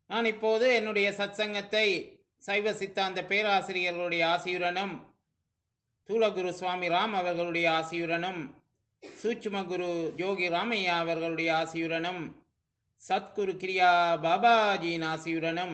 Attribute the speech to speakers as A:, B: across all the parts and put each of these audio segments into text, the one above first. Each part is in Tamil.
A: நான் இப்போது என்னுடைய சத்சங்கத்தை சைவ சித்தாந்த பேராசிரியர்களுடைய ஆசியுடனும் தூலகுரு சுவாமி ராம் அவர்களுடைய ஆசியுடனும் சூட்சும குரு யோகி ராமையா அவர்களுடைய ஆசியுடனும் சத்குரு கிரியா பாபாஜியின் ஆசியுடனும்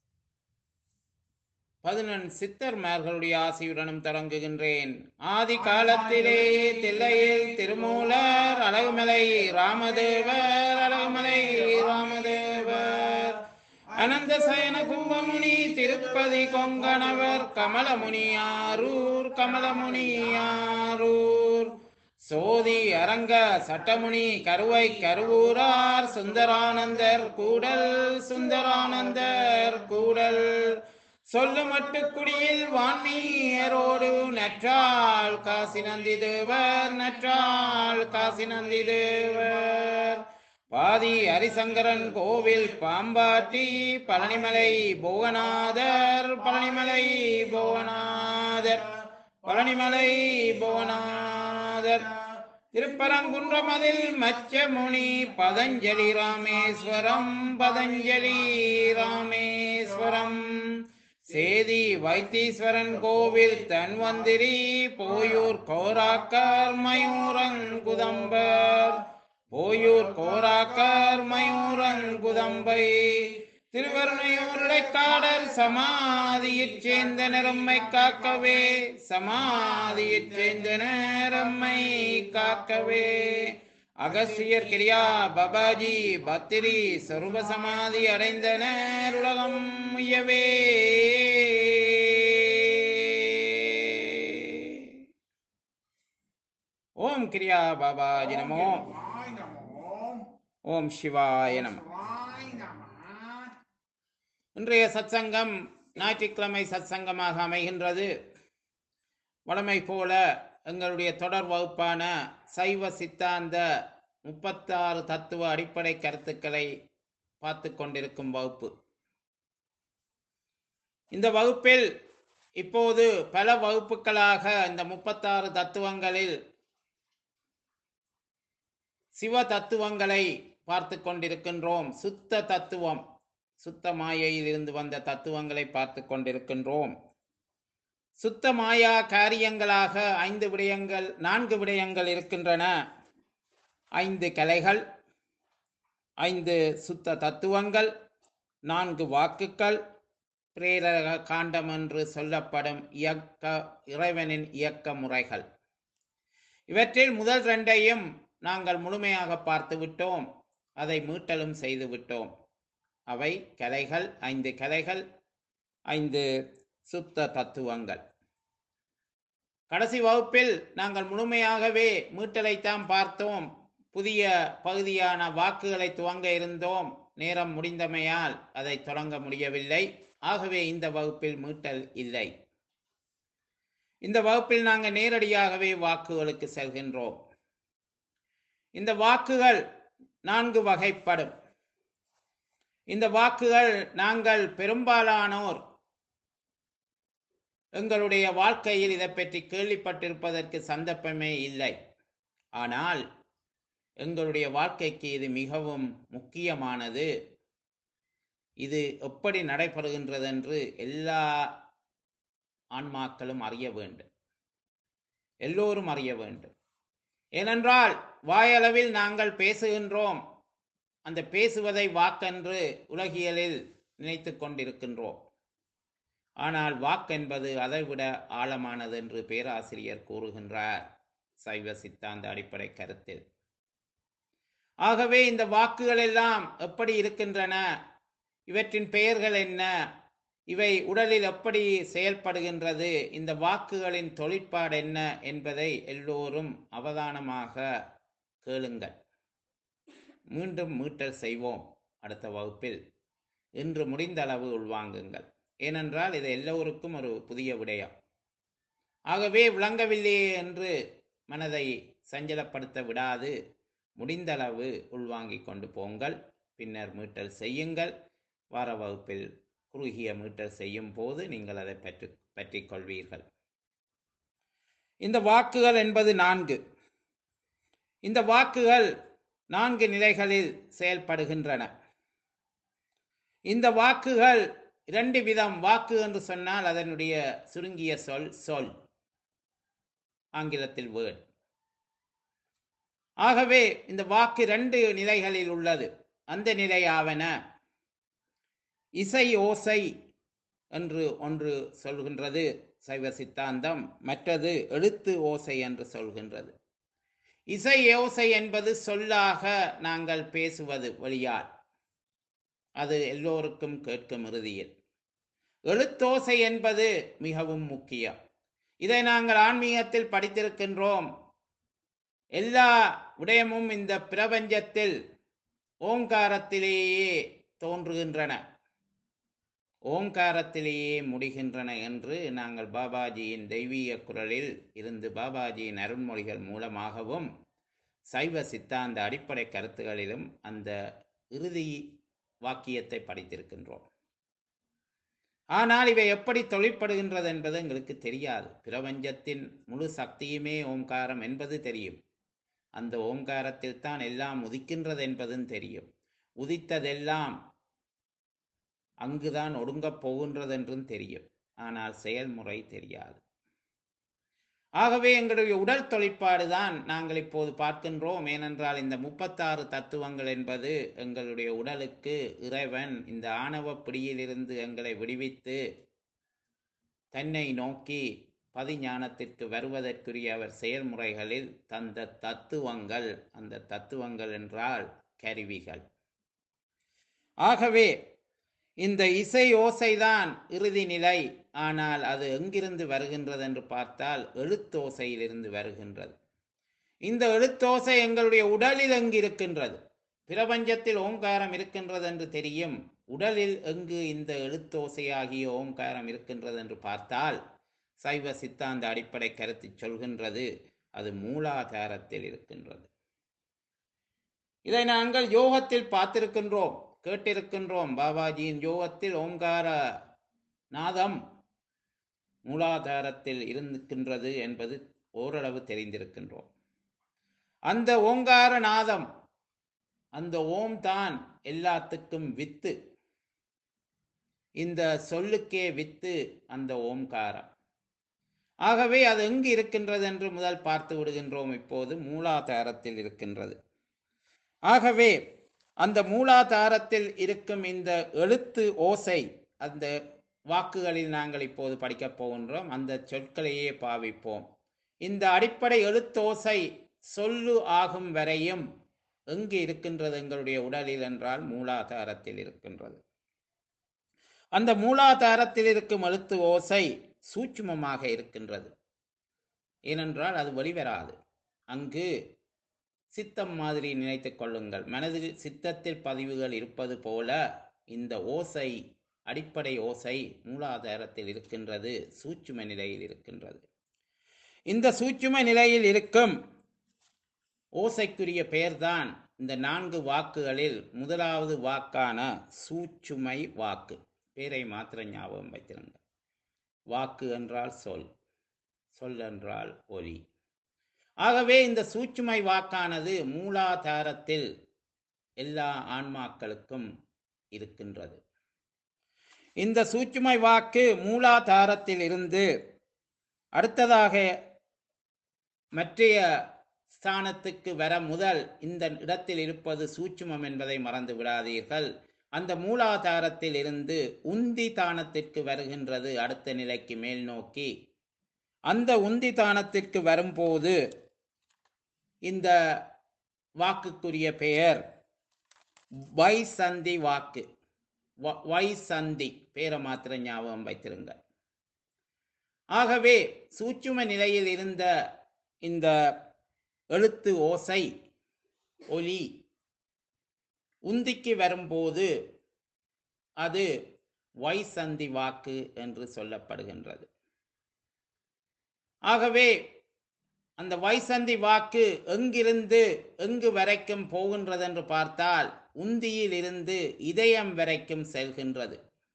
A: பதினெண் சித்தர்மார்களுடைய ஆசியுடனும் தொடங்குகின்றேன் ஆதி காலத்திலே தில்லையில் திருமூலர் அழகுமலை ராமதேவர் அழகுமலை ராமதேவர் அனந்த சயன கும்பமுனி திருப்பதி கொங்கணவர் கமலமுனி ஆரூர் கமலமுனி ஆரூர் சோதி அரங்க சட்டமுனி கருவை கருவூரார் சுந்தரானந்தர் கூடல் சுந்தரானந்தர் கூடல் சொல்லு மட்டுக்குடியில் வான்மீயரோடு நற்றாள் காசி நந்தி தேவர் நற்றாள் காசி நந்தி தேவர் பாதி ஹரிசங்கரன் கோவில் பாம்பாட்டி பழனிமலை புவனாதர் பழனிமலை புவனாதர் பழனிமலை புவனாதர் திருப்பரங்குன்றமதில் மச்சமுனி பதஞ்சலி ராமேஸ்வரம் பதஞ்சலி ராமேஸ்வரம் சேதி வைத்தீஸ்வரன் கோவில் தன்வந்திரி போயூர் கோராக்கர் மயூரங்குதம்பர் போயூர் கோராக்கர் மயூரங்குதம்பை திருவருணையூருடைக்காடல் சமாதியிற் சேர்ந்த நிறம்மை காக்கவே சமாதியிற் சேர்ந்த நேரம்மை காக்கவே அகசியர் கிரியா பபாஜி பத்திரி சொருப சமாதி அடைந்தனர் உலகம் முயவே ஓம் கிரியா பாபாஜி நமோ
B: சிவாய் நமோ
A: ஓம் சிவாய நம
B: சிவாய் நம
A: இன்றைய சத்சங்கம் ஞாயிற்றுக்கிழமை சத்சங்கமாக அமைகின்றது வழமை போல எங்களுடைய தொடர் வகுப்பான சைவ சித்தாந்த முப்பத்தாறு தத்துவ அடிப்படை கருத்துக்களை பார்த்து கொண்டிருக்கும் வகுப்பு இந்த வகுப்பில் இப்போது பல வகுப்புகளாக இந்த முப்பத்தாறு தத்துவங்களில் சிவ தத்துவங்களை பார்த்து கொண்டிருக்கின்றோம் சுத்த தத்துவம் சுத்த மாயையில் இருந்து வந்த தத்துவங்களை பார்த்து கொண்டிருக்கின்றோம் சுத்த மாயா காரியங்களாக ஐந்து விடயங்கள் நான்கு விடயங்கள் இருக்கின்றன ஐந்து கலைகள் ஐந்து சுத்த தத்துவங்கள் நான்கு வாக்குகள் பிரேரக காண்டம் என்று சொல்லப்படும் இயக்க இறைவனின் இயக்க முறைகள் இவற்றில் முதல் ரெண்டையும் நாங்கள் முழுமையாக பார்த்து விட்டோம் அதை மீட்டலும் செய்து விட்டோம் அவை கலைகள் ஐந்து கலைகள் ஐந்து சுத்த தத்துவங்கள் கடைசி வகுப்பில் நாங்கள் முழுமையாகவே மீட்டலைத்தான் பார்த்தோம் புதிய பகுதியான வாக்குகளை துவங்க இருந்தோம் நேரம் முடிந்தமையால் அதை தொடங்க முடியவில்லை ஆகவே இந்த வகுப்பில் மீட்டல் இல்லை இந்த வகுப்பில் நாங்கள் நேரடியாகவே வாக்குகளுக்கு செல்கின்றோம் இந்த வாக்குகள் நான்கு வகைப்படும் இந்த வாக்குகள் நாங்கள் பெரும்பாலானோர் எங்களுடைய வாழ்க்கையில் இதை பற்றி கேள்விப்பட்டிருப்பதற்கு சந்தர்ப்பமே இல்லை ஆனால் எங்களுடைய வாழ்க்கைக்கு இது மிகவும் முக்கியமானது இது எப்படி நடைபெறுகின்றது என்று எல்லா ஆன்மாக்களும் அறிய வேண்டும் எல்லோரும் அறிய வேண்டும் ஏனென்றால் வாயளவில் நாங்கள் பேசுகின்றோம் அந்த பேசுவதை வாக்கென்று உலகியலில் நினைத்து கொண்டிருக்கின்றோம் ஆனால் வாக்கென்பது அதைவிட ஆழமானது என்று பேராசிரியர் கூறுகின்றார் சைவ சித்தாந்த அடிப்படை கருத்தில் ஆகவே இந்த வாக்குகள் எல்லாம் எப்படி இருக்கின்றன இவற்றின் பெயர்கள் என்ன இவை உடலில் எப்படி செயல்படுகின்றது இந்த வாக்குகளின் தொழிற்பாடு என்ன என்பதை எல்லோரும் அவதானமாக கேளுங்கள் மீண்டும் மீட்டல் செய்வோம் அடுத்த வகுப்பில் இன்று முடிந்த அளவு உள்வாங்குங்கள் ஏனென்றால் இது எல்லோருக்கும் ஒரு புதிய விடயம் ஆகவே விளங்கவில்லையே என்று மனதை சஞ்சலப்படுத்த விடாது முடிந்தளவு உள்வாங்கிக் கொண்டு போங்கள் பின்னர் மீட்டல் செய்யுங்கள் வார வகுப்பில் குறுகிய மீட்டல் செய்யும் போது நீங்கள் அதை பற்றி பற்றிக் கொள்வீர்கள் இந்த வாக்குகள் என்பது நான்கு இந்த வாக்குகள் நான்கு நிலைகளில் செயல்படுகின்றன இந்த வாக்குகள் இரண்டு விதம் வாக்கு என்று சொன்னால் அதனுடைய சுருங்கிய சொல் சொல் ஆங்கிலத்தில் வேர்ட் ஆகவே இந்த வாக்கு ரெண்டு நிலைகளில் உள்ளது அந்த நிலையாவன இசை ஓசை என்று ஒன்று சொல்கின்றது சைவ சித்தாந்தம் மற்றது எழுத்து ஓசை என்று சொல்கின்றது இசை ஓசை என்பது சொல்லாக நாங்கள் பேசுவது வழியால் அது எல்லோருக்கும் கேட்கும் இறுதியில் எழுத்தோசை என்பது மிகவும் முக்கியம் இதை நாங்கள் ஆன்மீகத்தில் படித்திருக்கின்றோம் எல்லா விடயமும் இந்த பிரபஞ்சத்தில் ஓங்காரத்திலேயே தோன்றுகின்றன ஓங்காரத்திலேயே முடிகின்றன என்று நாங்கள் பாபாஜியின் தெய்வீக குரலில் இருந்து பாபாஜியின் அருண்மொழிகள் மூலமாகவும் சைவ சித்தாந்த அடிப்படை கருத்துகளிலும் அந்த இறுதி வாக்கியத்தை படித்திருக்கின்றோம் ஆனால் இவை எப்படி தொழிற்படுகின்றது என்பது எங்களுக்கு தெரியாது பிரபஞ்சத்தின் முழு சக்தியுமே ஓம்காரம் என்பது தெரியும் அந்த ஓம்காரத்தில் தான் எல்லாம் உதிக்கின்றது என்பதும் தெரியும் உதித்ததெல்லாம் அங்குதான் ஒடுங்கப் போகின்றது என்றும் தெரியும் ஆனால் செயல்முறை தெரியாது ஆகவே எங்களுடைய உடல் தொழிற்பாடு தான் நாங்கள் இப்போது பார்க்கின்றோம் ஏனென்றால் இந்த முப்பத்தாறு தத்துவங்கள் என்பது எங்களுடைய உடலுக்கு இறைவன் இந்த ஆணவ பிடியிலிருந்து எங்களை விடுவித்து தன்னை நோக்கி பதிஞானத்திற்கு வருவதற்குரிய அவர் செயல்முறைகளில் தந்த தத்துவங்கள் அந்த தத்துவங்கள் என்றால் கருவிகள் ஆகவே இந்த இசை ஓசைதான் இறுதி நிலை ஆனால் அது எங்கிருந்து வருகின்றது என்று பார்த்தால் எழுத்தோசையிலிருந்து வருகின்றது இந்த எழுத்தோசை எங்களுடைய உடலில் எங்கு இருக்கின்றது பிரபஞ்சத்தில் ஓங்காரம் இருக்கின்றது என்று தெரியும் உடலில் எங்கு இந்த எழுத்தோசையாகிய ஓங்காரம் இருக்கின்றது என்று பார்த்தால் சைவ சித்தாந்த அடிப்படை கருத்து சொல்கின்றது அது மூலாதாரத்தில் இருக்கின்றது இதை நாங்கள் யோகத்தில் பார்த்திருக்கின்றோம் கேட்டிருக்கின்றோம் பாபாஜியின் யோகத்தில் ஓங்கார நாதம் மூலாதாரத்தில் இருக்கின்றது என்பது ஓரளவு தெரிந்திருக்கின்றோம் அந்த ஓங்கார நாதம் அந்த ஓம் தான் எல்லாத்துக்கும் வித்து இந்த சொல்லுக்கே வித்து அந்த ஓம்காரம் ஆகவே அது எங்கு இருக்கின்றது என்று முதல் பார்த்து விடுகின்றோம் இப்போது மூலாதாரத்தில் இருக்கின்றது ஆகவே அந்த மூலாதாரத்தில் இருக்கும் இந்த எழுத்து ஓசை அந்த வாக்குகளில் நாங்கள் இப்போது படிக்கப் போகின்றோம் அந்த சொற்களையே பாவிப்போம் இந்த அடிப்படை எழுத்தோசை சொல்லு ஆகும் வரையும் எங்கு இருக்கின்றது எங்களுடைய உடலில் என்றால் மூலாதாரத்தில் இருக்கின்றது அந்த மூலாதாரத்தில் இருக்கும் எழுத்து ஓசை சூட்சுமமாக இருக்கின்றது ஏனென்றால் அது வெளிவராது அங்கு சித்தம் மாதிரி நினைத்துக் கொள்ளுங்கள் மனதில் சித்தத்தில் பதிவுகள் இருப்பது போல இந்த ஓசை அடிப்படை ஓசை மூலாதாரத்தில் இருக்கின்றது சூட்சும நிலையில் இருக்கின்றது இந்த சூட்சும நிலையில் இருக்கும் ஓசைக்குரிய பெயர்தான் இந்த நான்கு வாக்குகளில் முதலாவது வாக்கான சூட்சுமை வாக்கு பேரை மாத்திரம் ஞாபகம் வைத்திருங்க வாக்கு என்றால் சொல் சொல் என்றால் ஒலி ஆகவே இந்த சூட்சுமை வாக்கானது மூலாதாரத்தில் எல்லா ஆன்மாக்களுக்கும் இருக்கின்றது இந்த சூட்சுமை வாக்கு மூலாதாரத்தில் இருந்து அடுத்ததாக மற்றைய ஸ்தானத்துக்கு வர முதல் இந்த இடத்தில் இருப்பது சூட்சுமம் என்பதை மறந்து விடாதீர்கள் அந்த மூலாதாரத்தில் இருந்து உந்தி தானத்திற்கு வருகின்றது அடுத்த நிலைக்கு மேல் நோக்கி அந்த உந்தி தானத்திற்கு வரும்போது இந்த வாக்குக்குரிய பெயர் வைசந்தி வாக்கு வ- வைசந்தி பேரை மாத்திரம் ஞாபகம் வைத்திருங்க ஆகவே சூட்சும நிலையில் இருந்த இந்த எழுத்து ஓசை ஒலி உந்திக்கு வரும்போது அது வைசந்தி வாக்கு என்று சொல்லப்படுகின்றது ஆகவே அந்த வைசந்தி வாக்கு எங்கிருந்து எங்கு வரைக்கும் போகின்றது என்று பார்த்தால் உந்தியில் இருந்து இதயம் வரைக்கும் செல்கின்றது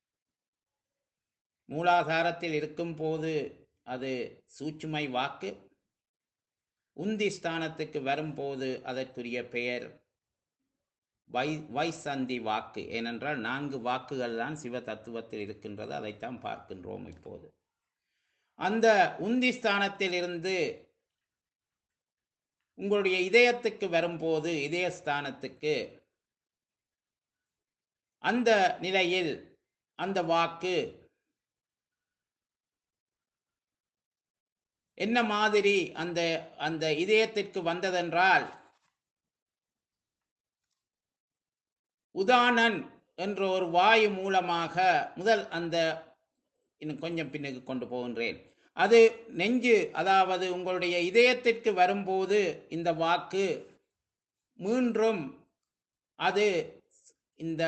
A: மூலாதாரத்தில் இருக்கும் போது அது சூட்சுமை வாக்கு உந்தி ஸ்தானத்துக்கு வரும்போது அதற்குரிய பெயர் வை வைசந்தி வாக்கு ஏனென்றால் நான்கு வாக்குகள் தான் சிவ தத்துவத்தில் இருக்கின்றது அதைத்தான் பார்க்கின்றோம் இப்போது அந்த உந்தி ஸ்தானத்தில் இருந்து உங்களுடைய இதயத்துக்கு வரும்போது இதயஸ்தானத்துக்கு அந்த நிலையில் அந்த வாக்கு என்ன மாதிரி அந்த அந்த இதயத்திற்கு வந்ததென்றால் உதானன் என்ற ஒரு வாயு மூலமாக முதல் அந்த இன்னும் கொஞ்சம் பின்னுக்கு கொண்டு போகின்றேன் அது நெஞ்சு அதாவது உங்களுடைய இதயத்திற்கு வரும்போது இந்த வாக்கு மீண்டும் அது இந்த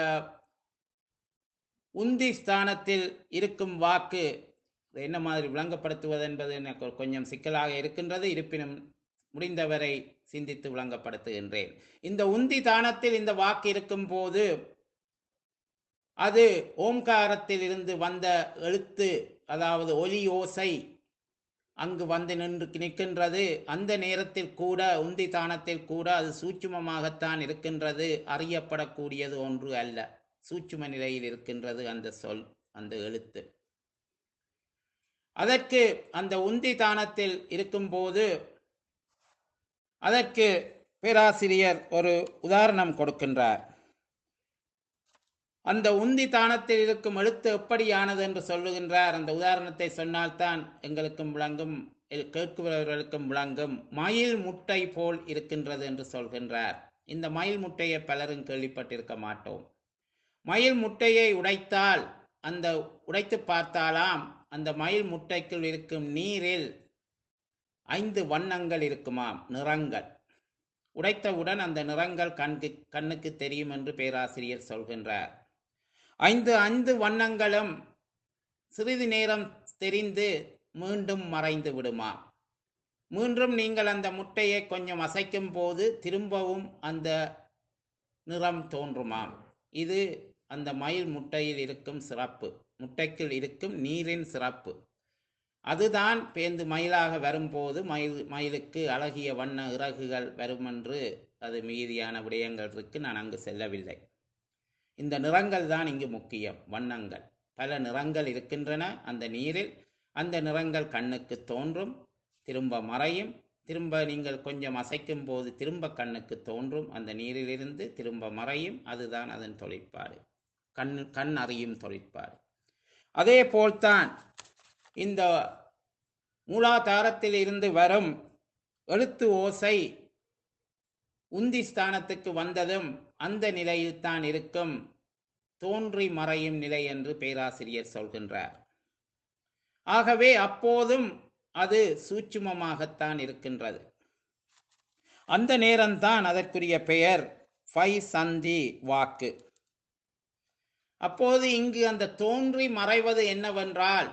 A: உந்தி ஸ்தானத்தில் இருக்கும் வாக்கு இது என்ன மாதிரி விளங்கப்படுத்துவது என்பது எனக்கு கொஞ்சம் சிக்கலாக இருக்கின்றது இருப்பினும் முடிந்தவரை சிந்தித்து விளங்கப்படுத்துகின்றேன் இந்த உந்தி தானத்தில் இந்த வாக்கு இருக்கும் போது அது ஓம்காரத்தில் இருந்து வந்த எழுத்து அதாவது ஒலி ஓசை அங்கு வந்து நின்று நிற்கின்றது அந்த நேரத்தில் கூட உந்தி தானத்தில் கூட அது சூட்சுமமாகத்தான் இருக்கின்றது அறியப்படக்கூடியது ஒன்று அல்ல சூட்சும நிலையில் இருக்கின்றது அந்த சொல் அந்த எழுத்து அதற்கு அந்த உந்தி தானத்தில் இருக்கும்போது அதற்கு பேராசிரியர் ஒரு உதாரணம் கொடுக்கின்றார் அந்த உந்தி தானத்தில் இருக்கும் எழுத்து எப்படியானது என்று சொல்லுகின்றார் அந்த உதாரணத்தை சொன்னால்தான் எங்களுக்கும் விளங்கும் எல்- கேட்கிறவர்களுக்கும் விளங்கும் மயில் முட்டை போல் இருக்கின்றது என்று சொல்கின்றார் இந்த மயில் முட்டையை பலரும் கேள்விப்பட்டிருக்க மாட்டோம் மயில் முட்டையை உடைத்தால் அந்த உடைத்து பார்த்தாலாம் அந்த மயில் முட்டைக்குள் இருக்கும் நீரில் ஐந்து வண்ணங்கள் இருக்குமாம் நிறங்கள் உடைத்தவுடன் அந்த நிறங்கள் கண்கு கண்ணுக்கு தெரியும் என்று பேராசிரியர் சொல்கின்றார் ஐந்து ஐந்து வண்ணங்களும் சிறிது நேரம் தெரிந்து மீண்டும் மறைந்து விடுமா மீண்டும் நீங்கள் அந்த முட்டையை கொஞ்சம் அசைக்கும் போது திரும்பவும் அந்த நிறம் தோன்றுமாம் இது அந்த மயில் முட்டையில் இருக்கும் சிறப்பு முட்டைக்குள் இருக்கும் நீரின் சிறப்பு அதுதான் பேந்து மயிலாக வரும்போது மயில் மயிலுக்கு அழகிய வண்ண இறகுகள் வரும் என்று அது மீதியான விடயங்கள் இருக்கு நான் அங்கு செல்லவில்லை இந்த நிறங்கள் தான் இங்கு முக்கியம் வண்ணங்கள் பல நிறங்கள் இருக்கின்றன அந்த நீரில் அந்த நிறங்கள் கண்ணுக்கு தோன்றும் திரும்ப மறையும் திரும்ப நீங்கள் கொஞ்சம் அசைக்கும் போது திரும்ப கண்ணுக்கு தோன்றும் அந்த நீரிலிருந்து திரும்ப மறையும் அதுதான் அதன் தொழிற்பாடு கண் கண் அறியும் தொழிற்பாடு அதே போல்தான் இந்த மூலாதாரத்தில் இருந்து வரும் எழுத்து ஓசை உந்தி ஸ்தானத்துக்கு வந்ததும் அந்த நிலையில் தான் இருக்கும் தோன்றி மறையும் நிலை என்று பேராசிரியர் சொல்கின்றார் ஆகவே அப்போதும் அது சூட்சுமமாகத்தான் இருக்கின்றது அந்த நேரம்தான் அதற்குரிய பெயர் ஃபை சந்தி வாக்கு அப்போது இங்கு அந்த தோன்றி மறைவது என்னவென்றால்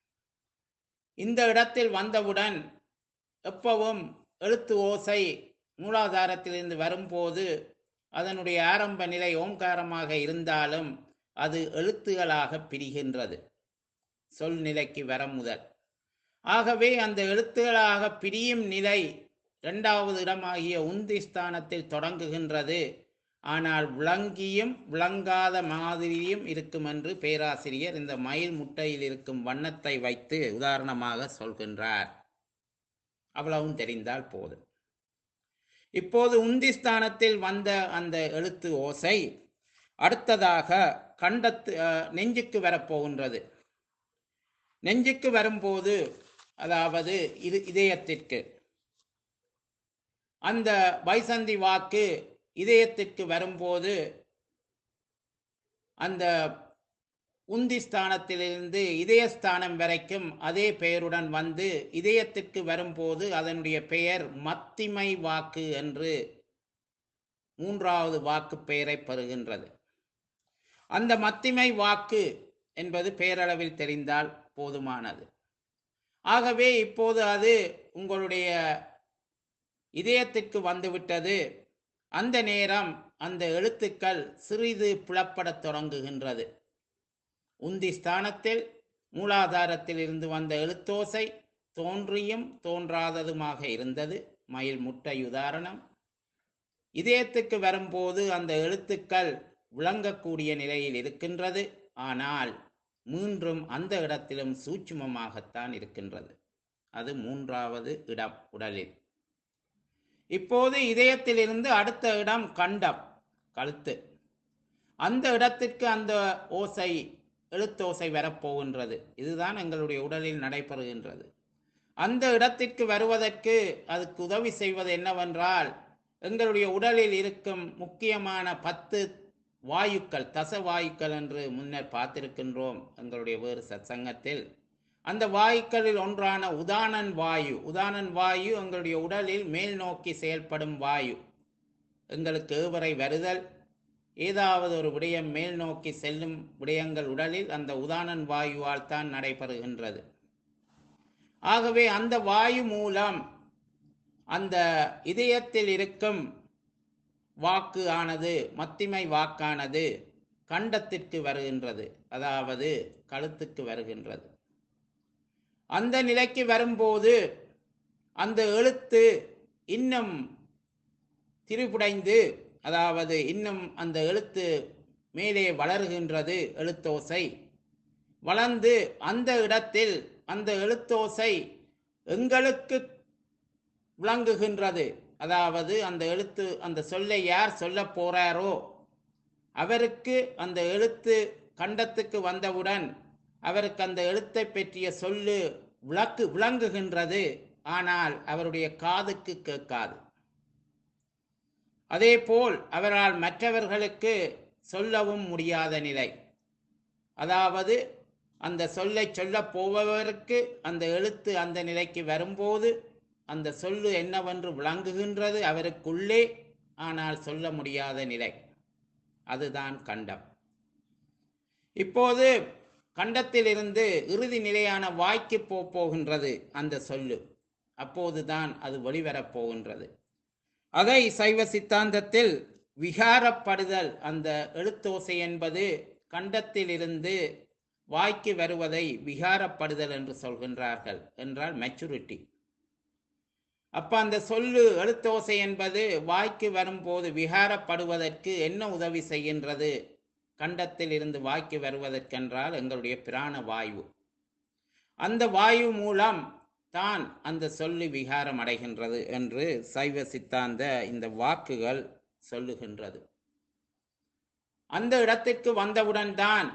A: இந்த இடத்தில் வந்தவுடன் எப்பவும் எழுத்து ஓசை மூலாதாரத்திலிருந்து வரும்போது அதனுடைய ஆரம்ப நிலை ஓம்காரமாக இருந்தாலும் அது எழுத்துகளாக பிரிகின்றது சொல் நிலைக்கு வர முதல் ஆகவே அந்த எழுத்துகளாக பிரியும் நிலை இரண்டாவது இடமாகிய உந்தி ஸ்தானத்தில் தொடங்குகின்றது ஆனால் விளங்கியும் விளங்காத மாதிரியும் இருக்கும் என்று பேராசிரியர் இந்த மயில் முட்டையில் இருக்கும் வண்ணத்தை வைத்து உதாரணமாக சொல்கின்றார் அவ்வளவும் தெரிந்தால் போதும் இப்போது உந்தி ஸ்தானத்தில் வந்த அந்த எழுத்து ஓசை அடுத்ததாக கண்டத்து அஹ், நெஞ்சுக்கு வரப்போகின்றது நெஞ்சுக்கு வரும்போது அதாவது இது இதயத்திற்கு அந்த வைசந்தி வாக்கு இதயத்திற்கு வரும்போது அந்த உந்தி ஸ்தானத்திலிருந்து இதயஸ்தானம் வரைக்கும் அதே பெயருடன் வந்து இதயத்திற்கு வரும்போது அதனுடைய பெயர் மத்திமை வாக்கு என்று மூன்றாவது வாக்கு பெயரை பெறுகின்றது அந்த மத்திமை வாக்கு என்பது பெயரளவில் தெரிந்தால் போதுமானது ஆகவே இப்போது அது உங்களுடைய இதயத்திற்கு வந்துவிட்டது அந்த நேரம் அந்த எழுத்துக்கள் சிறிது புலப்படத் தொடங்குகின்றது உந்தி ஸ்தானத்தில் மூலாதாரத்தில் இருந்து வந்த எழுத்தோசை தோன்றியும் தோன்றாததுமாக இருந்தது மயில் முட்டை உதாரணம் இதயத்துக்கு வரும்போது அந்த எழுத்துக்கள் விளங்கக்கூடிய நிலையில் இருக்கின்றது ஆனால் மீண்டும் அந்த இடத்திலும் சூட்சுமமாகத்தான் இருக்கின்றது அது மூன்றாவது இடம் உடலில் இப்போது இதயத்திலிருந்து அடுத்த இடம் கண்டம் கழுத்து அந்த இடத்திற்கு அந்த ஓசை எழுத்தோசை வரப்போகின்றது இதுதான் எங்களுடைய உடலில் நடைபெறுகின்றது அந்த இடத்திற்கு வருவதற்கு அதுக்கு உதவி செய்வது என்னவென்றால் எங்களுடைய உடலில் இருக்கும் முக்கியமான பத்து வாயுக்கள் தச வாயுக்கள் என்று முன்னர் பார்த்திருக்கின்றோம் எங்களுடைய வேறு சத்சங்கத்தில் அந்த வாயுக்களில் ஒன்றான உதானன் வாயு உதானன் வாயு எங்களுடைய உடலில் மேல் நோக்கி செயல்படும் வாயு எங்களுக்கு ஏவரை வருதல் ஏதாவது ஒரு விடயம் மேல் நோக்கி செல்லும் விடயங்கள் உடலில் அந்த உதானன் வாயுவால் தான் நடைபெறுகின்றது ஆகவே அந்த வாயு மூலம் அந்த இதயத்தில் இருக்கும் வாக்கு ஆனது மத்திமை வாக்கானது கண்டத்திற்கு வருகின்றது அதாவது கழுத்துக்கு வருகின்றது அந்த நிலைக்கு வரும்போது அந்த எழுத்து இன்னும் திரிபுடைந்து அதாவது இன்னும் அந்த எழுத்து மேலே வளருகின்றது எழுத்தோசை வளர்ந்து அந்த இடத்தில் அந்த எழுத்தோசை எங்களுக்கு விளங்குகின்றது அதாவது அந்த எழுத்து அந்த சொல்லை யார் சொல்ல போறாரோ அவருக்கு அந்த எழுத்து கண்டத்துக்கு வந்தவுடன் அவருக்கு அந்த எழுத்தை பற்றிய சொல்லு விளக்கு விளங்குகின்றது ஆனால் அவருடைய காதுக்கு கேட்காது அதேபோல் அவரால் மற்றவர்களுக்கு சொல்லவும் முடியாத நிலை அதாவது அந்த சொல்லை சொல்லப் போபவருக்கு அந்த எழுத்து அந்த நிலைக்கு வரும்போது அந்த சொல்லு என்னவென்று விளங்குகின்றது அவருக்குள்ளே ஆனால் சொல்ல முடியாத நிலை அதுதான் கண்டம் இப்போது கண்டத்திலிருந்து இறுதி நிலையான வாய்க்கு போ- போகின்றது அந்த சொல்லு அப்போதுதான் அது வெளிவரப் போகின்றது அதை சைவ சித்தாந்தத்தில் விகாரப்படுதல் அந்த எழுத்தோசை என்பது கண்டத்திலிருந்து வாய்க்கு வருவதை விகாரப்படுதல் என்று சொல்கின்றார்கள் என்றால் மெச்சூரிட்டி அப்ப அந்த சொல்லு எழுத்தோசை என்பது வாய்க்கு வரும்போது விகாரப்படுவதற்கு என்ன உதவி செய்கின்றது கண்டத்தில் இருந்து வாய்க்கு வருவதற்கென்றால் எங்களுடைய பிராண வாயு அந்த வாயு மூலம் தான் அந்த சொல்லு விகாரம் அடைகின்றது என்று சைவ சித்தாந்த இந்த வாக்குகள் சொல்லுகின்றது அந்த இடத்திற்கு வந்தவுடன் தான்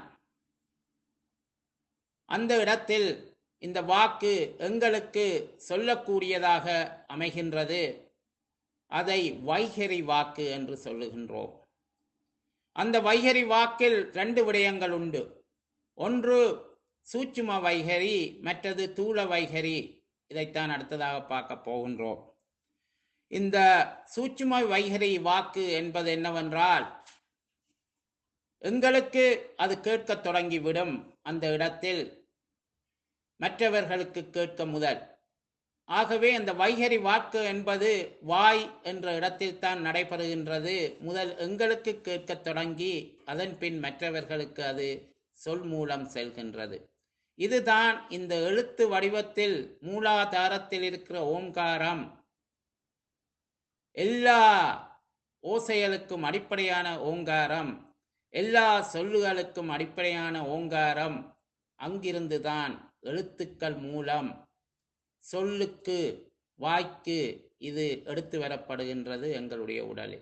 A: அந்த இடத்தில் இந்த வாக்கு எங்களுக்கு சொல்லக்கூடியதாக அமைகின்றது அதை வைகரி வாக்கு என்று சொல்லுகின்றோம் அந்த வைகரி வாக்கில் ரெண்டு விடயங்கள் உண்டு ஒன்று சூட்சும வைகரி மற்றது தூள வைகரி இதைத்தான் அடுத்ததாக பார்க்க போகின்றோம் இந்த சூட்சும வைகரி வாக்கு என்பது என்னவென்றால் எங்களுக்கு அது கேட்கத் தொடங்கிவிடும் அந்த இடத்தில் மற்றவர்களுக்கு கேட்க முதல் ஆகவே அந்த வைகரி வாக்கு என்பது வாய் என்ற இடத்தில் தான் நடைபெறுகின்றது முதல் எங்களுக்கு கேட்கத் தொடங்கி அதன் பின் மற்றவர்களுக்கு அது சொல் மூலம் செல்கின்றது இதுதான் இந்த எழுத்து வடிவத்தில் மூலாதாரத்தில் இருக்கிற ஓம்காரம் எல்லா ஓசைகளுக்கும் அடிப்படையான ஓங்காரம் எல்லா சொல்லுகளுக்கும் அடிப்படையான ஓங்காரம் அங்கிருந்துதான் எழுத்துக்கள் மூலம் சொல்லுக்கு வாய்க்கு இது எடுத்து வரப்படுகின்றது எங்களுடைய உடலில்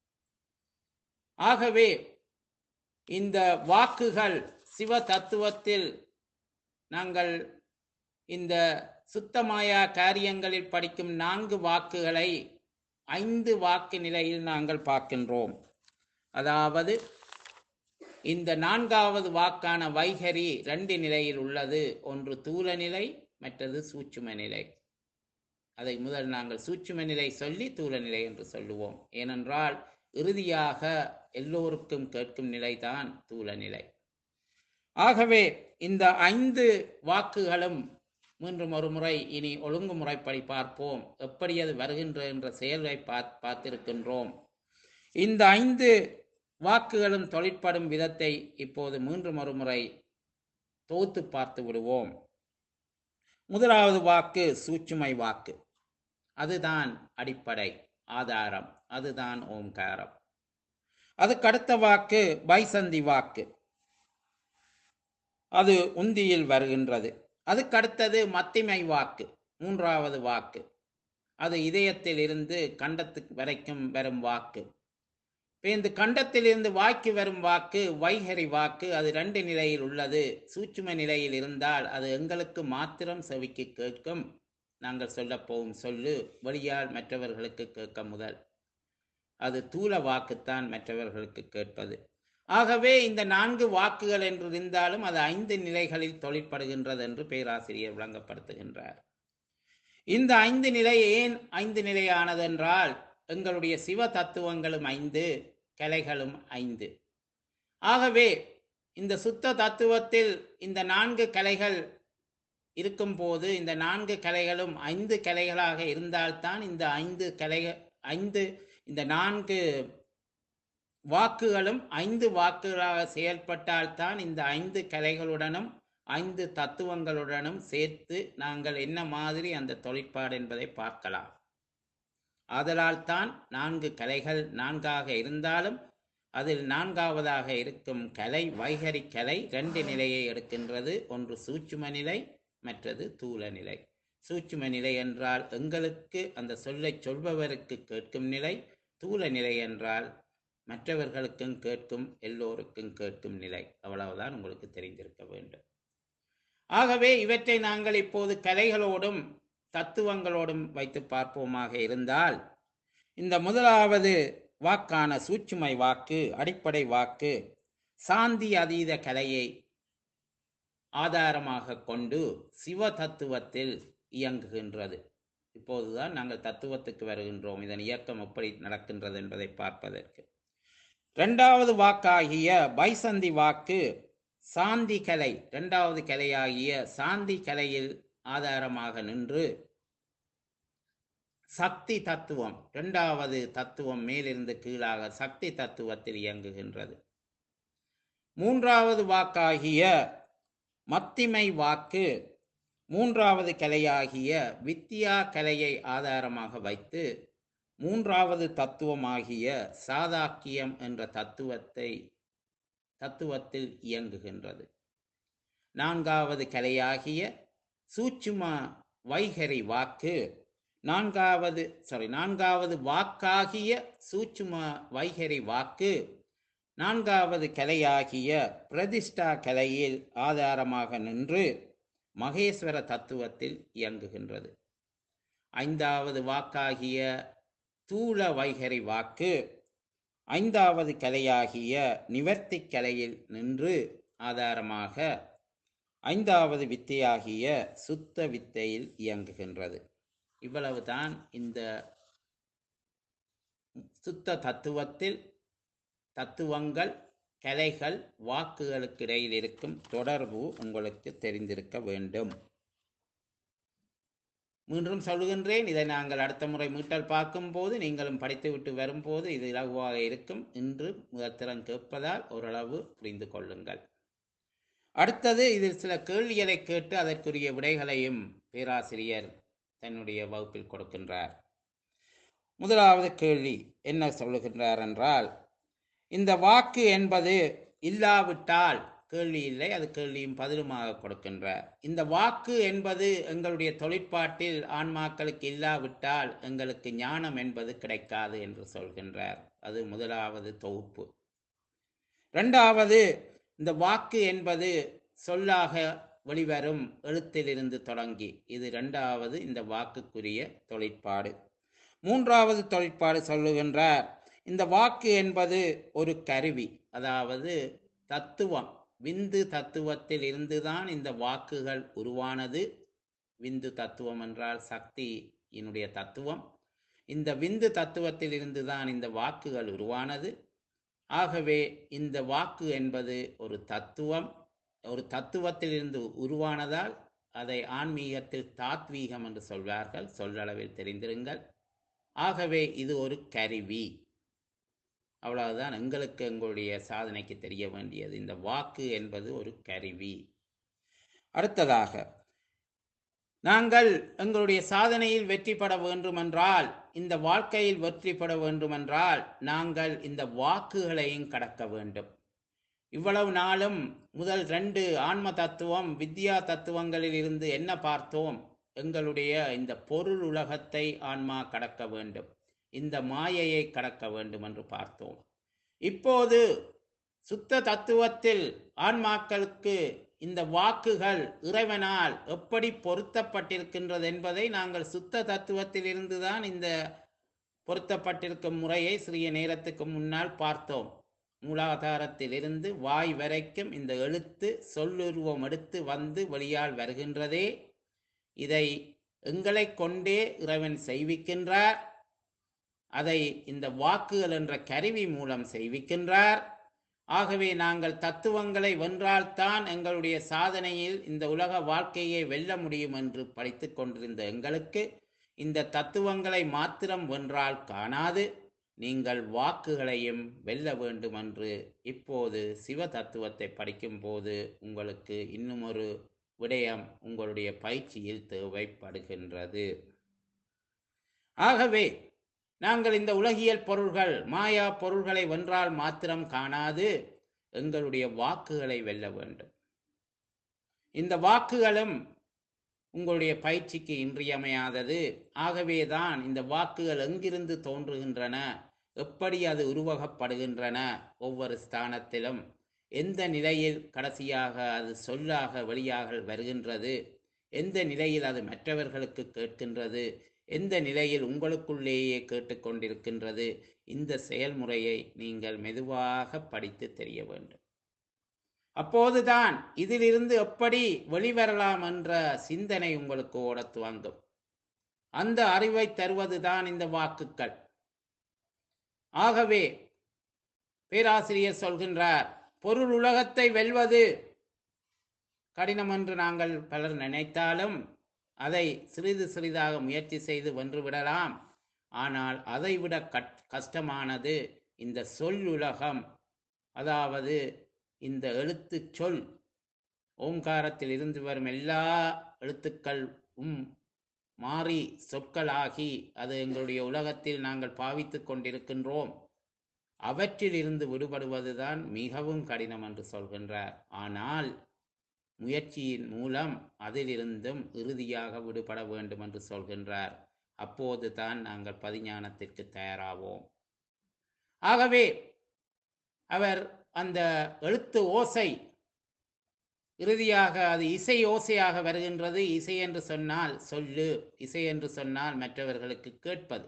A: ஆகவே இந்த வாக்குகள் சிவ தத்துவத்தில் நாங்கள் இந்த சுத்தமாயா காரியங்களில் படிக்கும் நான்கு வாக்குகளை ஐந்து வாக்கு நிலையில் நாங்கள் பார்க்கின்றோம் அதாவது இந்த நான்காவது வாக்கான வைகரி ரெண்டு நிலையில் உள்ளது ஒன்று தூல நிலை மற்றது சூட்சும நிலை அதை முதல் நாங்கள் சூட்சும நிலை சொல்லி தூல நிலை என்று சொல்லுவோம் ஏனென்றால் இறுதியாக எல்லோருக்கும் கேட்கும் நிலைதான் தூல நிலை ஆகவே இந்த ஐந்து வாக்குகளும் மீண்டும் ஒரு முறை இனி ஒழுங்குமுறைப்படி பார்ப்போம் எப்படி அது வருகின்ற என்ற செயலை பார் பார்த்திருக்கின்றோம் இந்த ஐந்து வாக்குகளும் தொழிற்படும் விதத்தை இப்போது மீண்டும் ஒரு முறை தொகுத்து பார்த்து விடுவோம் முதலாவது வாக்கு சூட்சுமை வாக்கு அதுதான் அடிப்படை ஆதாரம் அதுதான் ஓம்காரம் அதுக்கு அடுத்த வாக்கு பைசந்தி வாக்கு அது உந்தியில் வருகின்றது அதுக்கு அடுத்தது மத்திமை வாக்கு மூன்றாவது வாக்கு அது இதயத்தில் இருந்து கண்டத்துக்கு வரைக்கும் வரும் வாக்கு இப்ப இந்த கண்டத்திலிருந்து வாய்க்கு வரும் வாக்கு வைகரி வாக்கு அது ரெண்டு நிலையில் உள்ளது சூட்சும நிலையில் இருந்தால் அது எங்களுக்கு மாத்திரம் செவிக்கு கேட்கும் நாங்கள் சொல்லப் போகும் சொல்லு வழியால் மற்றவர்களுக்கு கேட்க முதல் அது தூல வாக்குத்தான் மற்றவர்களுக்கு கேட்பது ஆகவே இந்த நான்கு வாக்குகள் என்று இருந்தாலும் அது ஐந்து நிலைகளில் தொழிற்படுகின்றது என்று பேராசிரியர் விளங்கப்படுத்துகின்றார் இந்த ஐந்து நிலை ஏன் ஐந்து நிலையானது என்றால் எங்களுடைய சிவ தத்துவங்களும் ஐந்து கலைகளும் ஐந்து ஆகவே இந்த சுத்த தத்துவத்தில் இந்த நான்கு கலைகள் இருக்கும்போது இந்த நான்கு கலைகளும் ஐந்து கலைகளாக இருந்தால்தான் இந்த ஐந்து கலைகள் ஐந்து இந்த நான்கு வாக்குகளும் ஐந்து வாக்குகளாக செயல்பட்டால்தான் இந்த ஐந்து கலைகளுடனும் ஐந்து தத்துவங்களுடனும் சேர்த்து நாங்கள் என்ன மாதிரி அந்த தொழிற்பாடு என்பதை பார்க்கலாம் ஆதலால் தான் நான்கு கலைகள் நான்காக இருந்தாலும் அதில் நான்காவதாக இருக்கும் கலை வைகரி கலை ரெண்டு நிலையை எடுக்கின்றது ஒன்று சூட்சும நிலை மற்றது தூல நிலை சூட்சும நிலை என்றால் எங்களுக்கு அந்த சொல்லை சொல்பவருக்கு கேட்கும் நிலை தூல நிலை என்றால் மற்றவர்களுக்கும் கேட்கும் எல்லோருக்கும் கேட்கும் நிலை அவ்வளவுதான் உங்களுக்கு தெரிந்திருக்க வேண்டும் ஆகவே இவற்றை நாங்கள் இப்போது கலைகளோடும் தத்துவங்களோடும் வைத்து பார்ப்போமாக இருந்தால் இந்த முதலாவது வாக்கான சூட்சுமை வாக்கு அடிப்படை வாக்கு சாந்தி அதீத கலையை ஆதாரமாக கொண்டு சிவ தத்துவத்தில் இயங்குகின்றது இப்போதுதான் நாங்கள் தத்துவத்துக்கு வருகின்றோம் இதன் இயக்கம் எப்படி நடக்கின்றது என்பதை பார்ப்பதற்கு இரண்டாவது வாக்காகிய பைசந்தி வாக்கு சாந்தி கலை இரண்டாவது கலையாகிய சாந்தி கலையில் ஆதாரமாக நின்று சக்தி தத்துவம் இரண்டாவது தத்துவம் மேலிருந்து கீழாக சக்தி தத்துவத்தில் இயங்குகின்றது மூன்றாவது வாக்காகிய மத்திமை வாக்கு மூன்றாவது கலையாகிய வித்தியா கலையை ஆதாரமாக வைத்து மூன்றாவது தத்துவமாகிய சாதாக்கியம் என்ற தத்துவத்தை தத்துவத்தில் இயங்குகின்றது நான்காவது கலையாகிய சூட்சும வைகரி வாக்கு நான்காவது சாரி நான்காவது வாக்காகிய சூட்சும வைகரி வாக்கு நான்காவது கலையாகிய பிரதிஷ்டா கலையில் ஆதாரமாக நின்று மகேஸ்வர தத்துவத்தில் இயங்குகின்றது ஐந்தாவது வாக்காகிய தூள வைகரி வாக்கு ஐந்தாவது கலையாகிய நிவர்த்தி கலையில் நின்று ஆதாரமாக ஐந்தாவது வித்தையாகிய சுத்த வித்தையில் இயங்குகின்றது இவ்வளவுதான் இந்த சுத்த தத்துவத்தில் தத்துவங்கள் கலைகள் வாக்குகளுக்கு இடையில் இருக்கும் தொடர்பு உங்களுக்கு தெரிந்திருக்க வேண்டும் மீண்டும் சொல்லுகின்றேன் இதை நாங்கள் அடுத்த முறை மீட்டல் பார்க்கும்போது நீங்களும் படித்துவிட்டு வரும்போது இது இலகுவாக இருக்கும் இன்று முதத்திறன் கேட்பதால் ஓரளவு புரிந்து கொள்ளுங்கள் அடுத்தது இதில் சில கேள்விகளை கேட்டு அதற்குரிய விடைகளையும் பேராசிரியர் தன்னுடைய வகுப்பில் கொடுக்கின்றார் முதலாவது கேள்வி என்ன சொல்லுகின்றார் என்றால் இந்த வாக்கு என்பது இல்லாவிட்டால் கேள்வி இல்லை அது கேள்வியும் பதிலுமாக கொடுக்கின்றார் இந்த வாக்கு என்பது எங்களுடைய தொழிற்பாட்டில் ஆன்மாக்களுக்கு இல்லாவிட்டால் எங்களுக்கு ஞானம் என்பது கிடைக்காது என்று சொல்கின்றார் அது முதலாவது தொகுப்பு இரண்டாவது இந்த வாக்கு என்பது சொல்லாக வெளிவரும் எழுத்திலிருந்து தொடங்கி இது இரண்டாவது இந்த வாக்குக்குரிய தொழிற்பாடு மூன்றாவது தொழிற்பாடு சொல்லுகின்றார் இந்த வாக்கு என்பது ஒரு கருவி அதாவது தத்துவம் விந்து தத்துவத்தில் இருந்துதான் இந்த வாக்குகள் உருவானது விந்து தத்துவம் என்றால் சக்தியினுடைய தத்துவம் இந்த விந்து தத்துவத்தில் இருந்துதான் இந்த வாக்குகள் உருவானது ஆகவே இந்த வாக்கு என்பது ஒரு தத்துவம் ஒரு தத்துவத்திலிருந்து உருவானதால் அதை ஆன்மீகத்தில் தாத்வீகம் என்று சொல்வார்கள் சொல்லளவில் தெரிந்திருங்கள் ஆகவே இது ஒரு கருவி அவ்வளவுதான் எங்களுக்கு எங்களுடைய சாதனைக்கு தெரிய வேண்டியது இந்த வாக்கு என்பது ஒரு கருவி அடுத்ததாக நாங்கள் எங்களுடைய சாதனையில் வெற்றி பெற வேண்டுமென்றால் இந்த வாழ்க்கையில் வெற்றி பெற வேண்டுமென்றால் நாங்கள் இந்த வாக்குகளையும் கடக்க வேண்டும் இவ்வளவு நாளும் முதல் ரெண்டு ஆன்ம தத்துவம் வித்யா தத்துவங்களில் இருந்து என்ன பார்த்தோம் எங்களுடைய இந்த பொருள் உலகத்தை ஆன்மா கடக்க வேண்டும் இந்த மாயையை கடக்க வேண்டும் என்று பார்த்தோம் இப்போது சுத்த தத்துவத்தில் ஆன்மாக்களுக்கு இந்த வாக்குகள் இறைவனால் எப்படி பொருத்தப்பட்டிருக்கின்றது என்பதை நாங்கள் சுத்த தத்துவத்தில் இருந்துதான் இந்த பொருத்தப்பட்டிருக்கும் முறையை சிறிய நேரத்துக்கு முன்னால் பார்த்தோம் மூலாதாரத்திலிருந்து வாய் வரைக்கும் இந்த எழுத்து சொல்லுருவம் எடுத்து வந்து வெளியால் வருகின்றதே இதை எங்களை கொண்டே இறைவன் செய்விக்கின்றார் அதை இந்த வாக்குகள் என்ற கருவி மூலம் செய்விக்கின்றார் ஆகவே நாங்கள் தத்துவங்களை வென்றால்தான் எங்களுடைய சாதனையில் இந்த உலக வாழ்க்கையை வெல்ல முடியும் என்று படித்துக் கொண்டிருந்த எங்களுக்கு இந்த தத்துவங்களை மாத்திரம் வென்றால் காணாது நீங்கள் வாக்குகளையும் வெல்ல வேண்டும் என்று இப்போது சிவ தத்துவத்தை படிக்கும்போது உங்களுக்கு இன்னும் ஒரு விடயம் உங்களுடைய பயிற்சியில் தேவைப்படுகின்றது ஆகவே நாங்கள் இந்த உலகியல் பொருள்கள் மாயா பொருள்களை வென்றால் மாத்திரம் காணாது எங்களுடைய வாக்குகளை வெல்ல வேண்டும் இந்த வாக்குகளும் உங்களுடைய பயிற்சிக்கு இன்றியமையாதது ஆகவேதான் இந்த வாக்குகள் எங்கிருந்து தோன்றுகின்றன எப்படி அது உருவகப்படுகின்றன ஒவ்வொரு ஸ்தானத்திலும் எந்த நிலையில் கடைசியாக அது சொல்லாக வெளியாக வருகின்றது எந்த நிலையில் அது மற்றவர்களுக்கு கேட்கின்றது எந்த நிலையில் உங்களுக்குள்ளேயே கேட்டுக்கொண்டிருக்கின்றது இந்த செயல்முறையை நீங்கள் மெதுவாக படித்து தெரிய வேண்டும் அப்போதுதான் இதிலிருந்து எப்படி வெளிவரலாம் என்ற சிந்தனை உங்களுக்கு ஓடத் துவங்கும் அந்த அறிவை தருவதுதான் இந்த வாக்குகள் ஆகவே பேராசிரியர் சொல்கின்றார் பொருள் உலகத்தை வெல்வது கடினம் என்று நாங்கள் பலர் நினைத்தாலும் அதை சிறிது சிறிதாக முயற்சி செய்து வென்றுவிடலாம் ஆனால் அதைவிட கட் கஷ்டமானது இந்த சொல்லுலகம் அதாவது இந்த எழுத்து சொல் ஓங்காரத்தில் இருந்து வரும் எல்லா எழுத்துக்கள் உம் மாறி சொற்களாகி அது எங்களுடைய உலகத்தில் நாங்கள் பாவித்துக் கொண்டிருக்கின்றோம் அவற்றில் இருந்து விடுபடுவதுதான் மிகவும் கடினம் என்று சொல்கின்றார் ஆனால் முயற்சியின் மூலம் அதிலிருந்தும் இறுதியாக விடுபட வேண்டும் என்று சொல்கின்றார் அப்போது தான் நாங்கள் பதிஞானத்திற்கு தயாராவோம் ஆகவே அவர் அந்த எழுத்து ஓசை இறுதியாக அது இசை ஓசையாக வருகின்றது இசை என்று சொன்னால் சொல்லு இசை என்று சொன்னால் மற்றவர்களுக்கு கேட்பது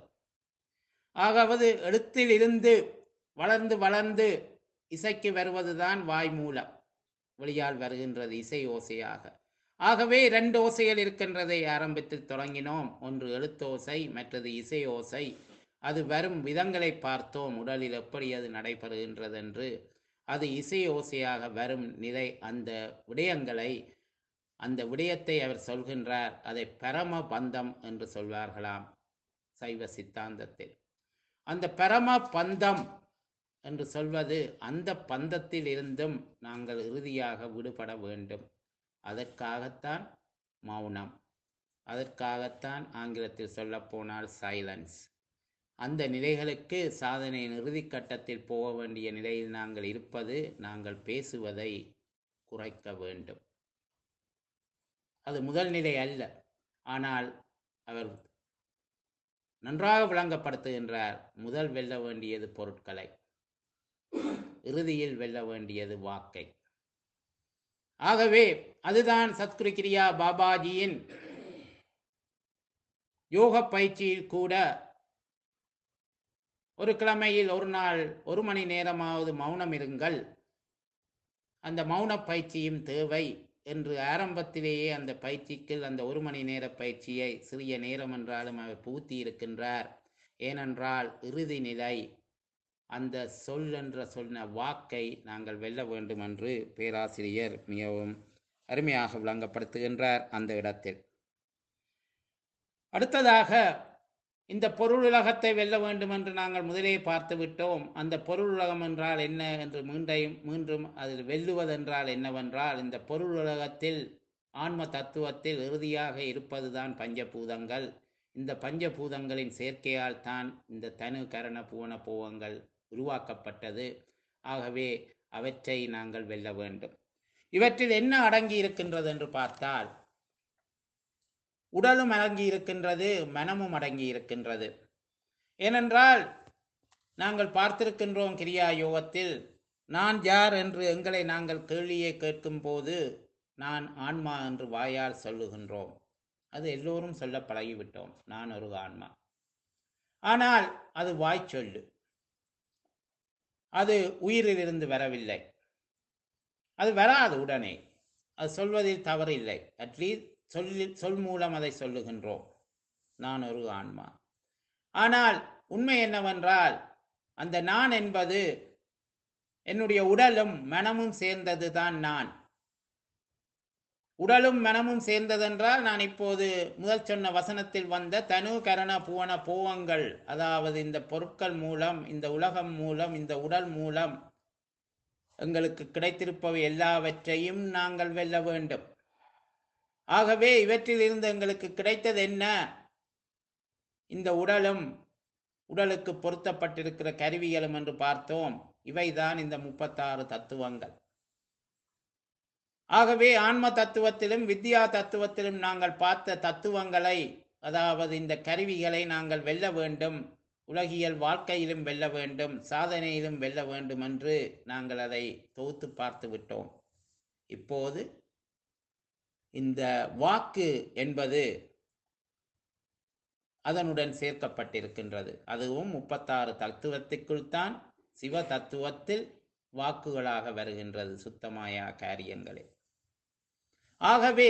A: ஆகவது எழுத்தில் இருந்து வளர்ந்து வளர்ந்து இசைக்கு வருவதுதான் வாய் மூலம் வெளியால் வருகின்றது இசை ஓசையாக ஆகவே இரண்டு ஓசைகள் இருக்கின்றதை ஆரம்பத்தில் தொடங்கினோம் ஒன்று எழுத்தோசை மற்றது இசை ஓசை அது வரும் விதங்களை பார்த்தோம் உடலில் எப்படி அது நடைபெறுகின்றது என்று அது இசை ஓசையாக வரும் நிலை அந்த விடயங்களை அந்த விடயத்தை அவர் சொல்கின்றார் அதை பரம பந்தம் என்று சொல்வார்களாம் சைவ சித்தாந்தத்தில் அந்த பரம பந்தம் என்று சொல்வது அந்த பந்தத்தில் இருந்தும் நாங்கள் இறுதியாக விடுபட வேண்டும் அதற்காகத்தான் மௌனம் அதற்காகத்தான் ஆங்கிலத்தில் சொல்லப்போனால் சைலன்ஸ் அந்த நிலைகளுக்கு சாதனையின் இறுதி கட்டத்தில் போக வேண்டிய நிலையில் நாங்கள் இருப்பது நாங்கள் பேசுவதை குறைக்க வேண்டும் அது முதல் நிலை அல்ல ஆனால் அவர் நன்றாக விளங்கப்படுத்துகின்றார் முதல் வெல்ல வேண்டியது பொருட்களை இறுதியில் வெல்ல வேண்டியது வாக்கை ஆகவே அதுதான் சத்குரு கிரியா பாபாஜியின் யோக பயிற்சியில் கூட ஒரு கிழமையில் ஒரு நாள் ஒரு மணி நேரமாவது மௌனம் இருங்கள் அந்த மௌன பயிற்சியும் தேவை என்று ஆரம்பத்திலேயே அந்த பயிற்சிக்கு அந்த ஒரு மணி நேர பயிற்சியை சிறிய நேரம் என்றாலும் அவர் பூத்தி இருக்கின்றார் ஏனென்றால் இறுதி நிலை அந்த சொல் என்ற சொன்ன வாக்கை நாங்கள் வெல்ல வேண்டும் என்று பேராசிரியர் மிகவும் அருமையாக விளங்கப்படுத்துகின்றார் அந்த இடத்தில் அடுத்ததாக இந்த பொருள் உலகத்தை வெல்ல வேண்டும் என்று நாங்கள் முதலே பார்த்து விட்டோம் அந்த பொருள் உலகம் என்றால் என்ன என்று மீண்டையும் மீண்டும் அதில் வெல்லுவதென்றால் என்னவென்றால் இந்த பொருள் உலகத்தில் ஆன்ம தத்துவத்தில் இறுதியாக இருப்பதுதான் பஞ்சபூதங்கள் இந்த பஞ்சபூதங்களின் சேர்க்கையால் தான் இந்த தனு கரண பூவன பூவங்கள் உருவாக்கப்பட்டது ஆகவே அவற்றை நாங்கள் வெல்ல வேண்டும் இவற்றில் என்ன அடங்கி இருக்கின்றது என்று பார்த்தால் உடலும் அடங்கி இருக்கின்றது மனமும் அடங்கி இருக்கின்றது ஏனென்றால் நாங்கள் பார்த்திருக்கின்றோம் கிரியா யோகத்தில் நான் யார் என்று எங்களை நாங்கள் கேள்வியை கேட்கும் போது நான் ஆன்மா என்று வாயால் சொல்லுகின்றோம் அது எல்லோரும் சொல்ல பழகிவிட்டோம் நான் ஒரு ஆன்மா ஆனால் அது வாய் சொல்லு அது உயிரிலிருந்து வரவில்லை அது வராது உடனே அது சொல்வதில் தவறில்லை அட்லீஸ்ட் சொல்லி சொல் மூலம் அதை சொல்லுகின்றோம் நான் ஒரு ஆன்மா ஆனால் உண்மை என்னவென்றால் அந்த நான் என்பது என்னுடைய உடலும் மனமும் சேர்ந்தது தான் நான் உடலும் மனமும் சேர்ந்ததென்றால் நான் இப்போது முதல் சொன்ன வசனத்தில் வந்த தனு கரண புவன பூவங்கள் அதாவது இந்த பொருட்கள் மூலம் இந்த உலகம் மூலம் இந்த உடல் மூலம் எங்களுக்கு கிடைத்திருப்பவை எல்லாவற்றையும் நாங்கள் வெல்ல வேண்டும் ஆகவே இவற்றிலிருந்து எங்களுக்கு கிடைத்தது என்ன இந்த உடலும் உடலுக்கு பொருத்தப்பட்டிருக்கிற கருவிகளும் என்று பார்த்தோம் இவைதான் இந்த முப்பத்தாறு தத்துவங்கள் ஆகவே ஆன்ம தத்துவத்திலும் வித்யா தத்துவத்திலும் நாங்கள் பார்த்த தத்துவங்களை அதாவது இந்த கருவிகளை நாங்கள் வெல்ல வேண்டும் உலகியல் வாழ்க்கையிலும் வெல்ல வேண்டும் சாதனையிலும் வெல்ல வேண்டும் என்று நாங்கள் அதை தொகுத்து பார்த்து விட்டோம் இப்போது இந்த வாக்கு என்பது அதனுடன் சேர்க்கப்பட்டிருக்கின்றது அதுவும் முப்பத்தாறு தத்துவத்துக்குள் தான் சிவ தத்துவத்தில் வாக்குகளாக வருகின்றது சுத்தமாயா காரியங்களே ஆகவே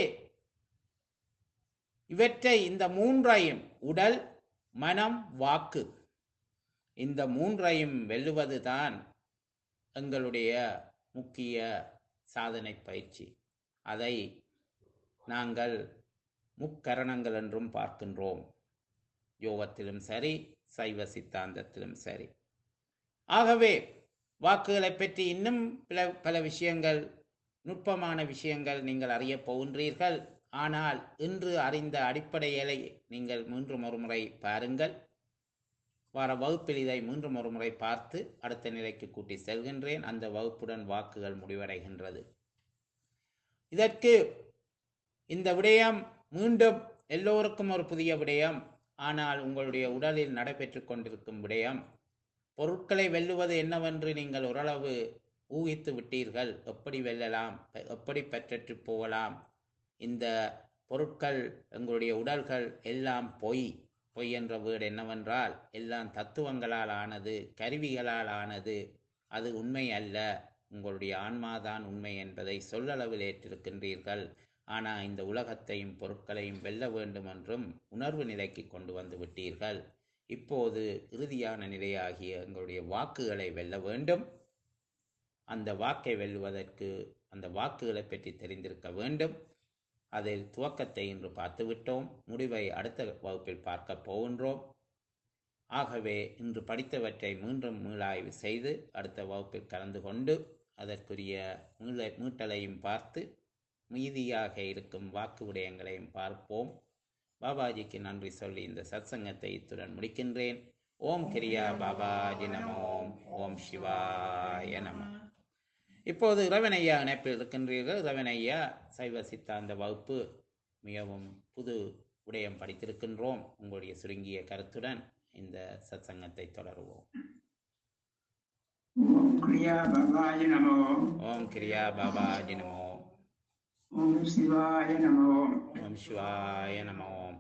A: இவற்றை இந்த மூன்றையும் உடல் மனம் வாக்கு இந்த மூன்றையும் வெல்லுவதுதான் எங்களுடைய முக்கிய சாதனை பயிற்சி அதை நாங்கள் முக்கரணங்கள் என்றும் பார்க்கின்றோம் யோகத்திலும் சரி சைவ சித்தாந்தத்திலும் சரி ஆகவே வாக்குகளை பற்றி இன்னும் பல பல விஷயங்கள் நுட்பமான விஷயங்கள் நீங்கள் அறியப் போகின்றீர்கள் ஆனால் இன்று அறிந்த அடிப்படைகளை நீங்கள் மீண்டும் ஒரு முறை பாருங்கள் வார வகுப்பில் இதை மீண்டும் ஒரு முறை பார்த்து அடுத்த நிலைக்கு கூட்டி செல்கின்றேன் அந்த வகுப்புடன் வாக்குகள் முடிவடைகின்றது இதற்கு இந்த விடயம் மீண்டும் எல்லோருக்கும் ஒரு புதிய விடயம் ஆனால் உங்களுடைய உடலில் நடைபெற்று கொண்டிருக்கும் விடயம் பொருட்களை வெல்லுவது என்னவென்று நீங்கள் ஓரளவு ஊகித்து விட்டீர்கள் எப்படி வெல்லலாம் எப்படி பெற்றற்று போகலாம் இந்த பொருட்கள் எங்களுடைய உடல்கள் எல்லாம் பொய் பொய் என்ற வீடு என்னவென்றால் எல்லாம் தத்துவங்களால் ஆனது கருவிகளால் ஆனது அது உண்மை அல்ல உங்களுடைய ஆன்மாதான் உண்மை என்பதை சொல்லளவில் ஏற்றிருக்கின்றீர்கள் ஆனால் இந்த உலகத்தையும் பொருட்களையும் வெல்ல வேண்டும் என்றும் உணர்வு நிலைக்கு கொண்டு வந்து விட்டீர்கள் இப்போது இறுதியான நிலையாகிய எங்களுடைய வாக்குகளை வெல்ல வேண்டும் அந்த வாக்கை வெல்லுவதற்கு அந்த வாக்குகளை பற்றி தெரிந்திருக்க வேண்டும் அதில் துவக்கத்தை இன்று பார்த்துவிட்டோம் முடிவை அடுத்த வகுப்பில் பார்க்க போகின்றோம் ஆகவே இன்று படித்தவற்றை மீண்டும் மீளாய்வு செய்து அடுத்த வகுப்பில் கலந்து கொண்டு அதற்குரிய மீள மீட்டலையும் பார்த்து மீதியாக இருக்கும் வாக்கு விடயங்களையும் பார்ப்போம் பாபாஜிக்கு நன்றி சொல்லி இந்த சத்சங்கத்தை இத்துடன் முடிக்கின்றேன் ஓம் கிரியா பாபாஜி நம ஓம் ஓம் சிவாய நம இப்போது இரவனையா இணைப்பில் இருக்கின்றீர்கள் இரவனையா சைவ சித்தாந்த வகுப்பு மிகவும் புது விடயம் படித்திருக்கின்றோம் உங்களுடைய சுருங்கிய கருத்துடன் இந்த சத்சங்கத்தை தொடருவோம்
C: ஓம் கிரியா பவாய நமோ
A: ஓம் கிரியா பாபாஜி நமோ
C: ஓம் சிவாய நமோ
A: ஓம் சிவாய நம ஓம்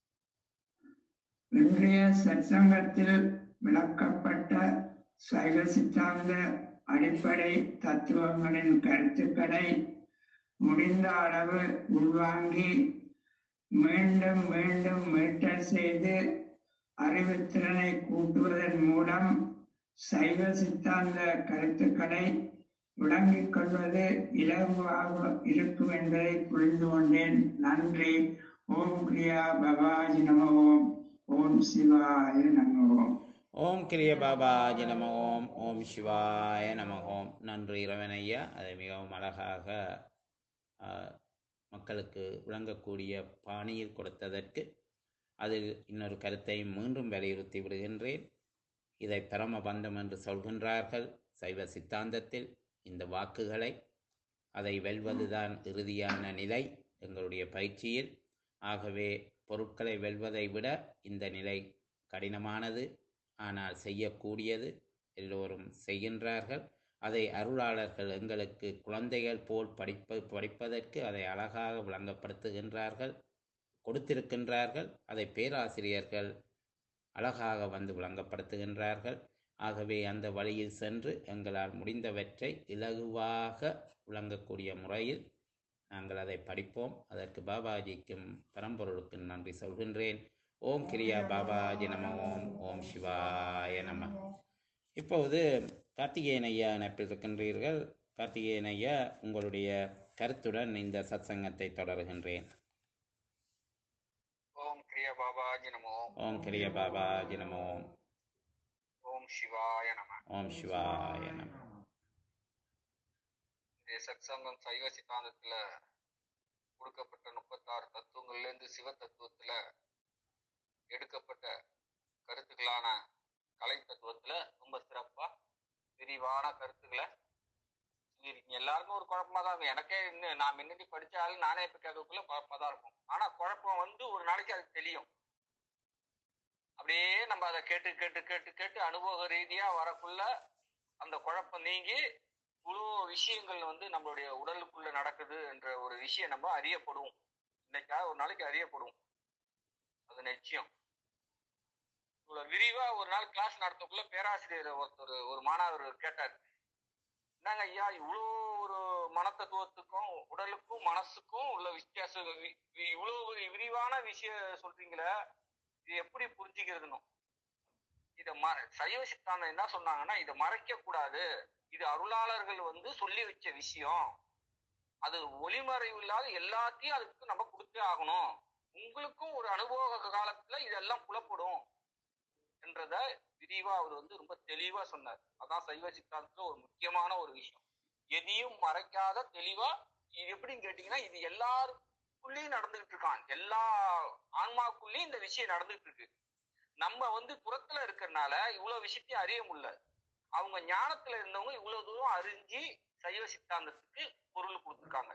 C: இன்றைய சத்சங்கத்தில் விளக்கப்பட்ட சைவ சித்தாந்த அடிப்படை தத்துவங்களின் கருத்துக்களை முடிந்த அளவு உள்வாங்கி மீண்டும் மீண்டும் மீட்டல் செய்து அறிவுத்திறனை கூட்டுவதன் மூலம் சைவ சித்தாந்த கருத்துக்களை விளங்கிக் கொள்வது இலகுவாக இருக்கும் என்பதை புரிந்து கொண்டேன் நன்றி ஓம் கிரியா பவாஜி நம ஓம் ஓம் சிவாய நம ஓம்
A: ஓம் கிரிய பாபாஜி நம ஓம் ஓம் சிவாய நம ஓம் நன்றி இரவனையா அதை மிகவும் அழகாக ஆ, மக்களுக்கு விளங்கக்கூடிய பாணியில் கொடுத்ததற்கு அதில் இன்னொரு கருத்தையும் மீண்டும் வலியுறுத்தி விடுகின்றேன் இதை பரமபந்தம் என்று சொல்கின்றார்கள் சைவ சித்தாந்தத்தில் இந்த வாக்குகளை அதை வெல்வதுதான் இறுதியான நிலை எங்களுடைய பயிற்சியில் ஆகவே பொருட்களை வெல்வதை விட இந்த நிலை கடினமானது ஆனால் செய்யக்கூடியது எல்லோரும் செய்கின்றார்கள் அதை அருளாளர்கள் எங்களுக்கு குழந்தைகள் போல் படிப்ப படிப்பதற்கு அதை அழகாக விளங்கப்படுத்துகின்றார்கள் கொடுத்திருக்கின்றார்கள் அதை பேராசிரியர்கள் அழகாக வந்து விளங்கப்படுத்துகின்றார்கள் ஆகவே அந்த வழியில் சென்று எங்களால் முடிந்தவற்றை இலகுவாக விளங்கக்கூடிய முறையில் நாங்கள் அதை படிப்போம் அதற்கு பாபாஜிக்கும் பரம்பொருளுக்கும் நன்றி சொல்கின்றேன் ஓம் கிரியா பாபாஜி நம ஓம் ஓம் சிவாய நம இப்போது கார்த்திகேயன் ஐயா இணைப்பில் இருக்கின்றீர்கள் கார்த்திகேயன் ஐயா உங்களுடைய கருத்துடன் இந்த சத்சங்கத்தை தொடர்கின்றேன்
D: ஓம் கிரியா பாபாஜி நமோ
A: ஓம் கிரிய பாபாஜி நம ஓம்
D: ஓம் சிவாய நம
A: ஓம் சிவாய நம
D: இந்த சத்சங்கம் சைவ சித்தாந்தத்துல கொடுக்கப்பட்ட முப்பத்தாறு தத்துவங்கள்ல இருந்து சிவ தத்துவத்துல எடுக்கப்பட்ட கருத்துக்களான கலை தத்துவத்துல ரொம்ப சிறப்பா விரிவான கருத்துக்களை சொல்லியிருக்கீங்க எல்லாருக்கும் ஒரு குழப்பமா தான் இருக்கும் எனக்கே இன்னும் நான் முன்னாடி படிச்சாலும் நானே இப்ப கேட்கக்குள்ள குழப்பமா தான் இருக்கும் ஆனா குழப்பம் வந்து ஒரு நாளைக்கு அது தெரியும் அப்படியே நம்ம அதை கேட்டு கேட்டு கேட்டு கேட்டு அனுபவ ரீதியா வரக்குள்ள அந்த குழப்பம் நீங்கி இவ்வளோ விஷயங்கள் வந்து நம்மளுடைய உடலுக்குள்ள நடக்குது என்ற ஒரு விஷயம் நம்ம அறியப்படுவோம் இன்னைக்கா ஒரு நாளைக்கு அறியப்படுவோம் அது நிச்சயம் இவ்வளவு விரிவா ஒரு நாள் கிளாஸ் நடத்தக்குள்ள பேராசிரியர் ஒருத்தர் ஒரு மாணவர் கேட்டார் என்னங்க ஐயா இவ்வளோ ஒரு மனத்தத்துவத்துக்கும் உடலுக்கும் மனசுக்கும் உள்ள வித்தியாசம் வி- வி- இவ்வளவு ஒரு விரிவான விஷயம் சொல்றீங்களே இது எப்படி புரிஞ்சுக்கிறதுனும் இத ம சைவ சித்தாந்தம் என்ன சொன்னாங்கன்னா இதை மறைக்க கூடாது இது அருளாளர்கள் வந்து சொல்லி வச்ச விஷயம் அது ஒளிமறைவு இல்லாத எல்லாத்தையும் அதுக்கு நம்ம கொடுத்தே ஆகணும் உங்களுக்கும் ஒரு அனுபவ காலத்துல இதெல்லாம் புலப்படும் என்றத விரிவா அவர் வந்து ரொம்ப தெளிவா சொன்னார் அதான் சைவ சித்தாந்தத்துல ஒரு முக்கியமான ஒரு விஷயம் எதையும் மறைக்காத தெளிவா இது எப்படின்னு கேட்டீங்கன்னா இது எல்லாருக்குள்ளேயும் நடந்துகிட்டு இருக்கான் எல்லா ஆன்மாக்குள்ளேயும் இந்த விஷயம் நடந்துட்டு இருக்கு நம்ம வந்து புறத்துல இருக்கறனால இவ்வளவு விஷயத்தையும் அறிய முடியல அவங்க ஞானத்துல இருந்தவங்க இவ்வளவு தூரம் அறிஞ்சு சைவ சித்தாந்தத்துக்கு பொருள் கொடுத்துருக்காங்க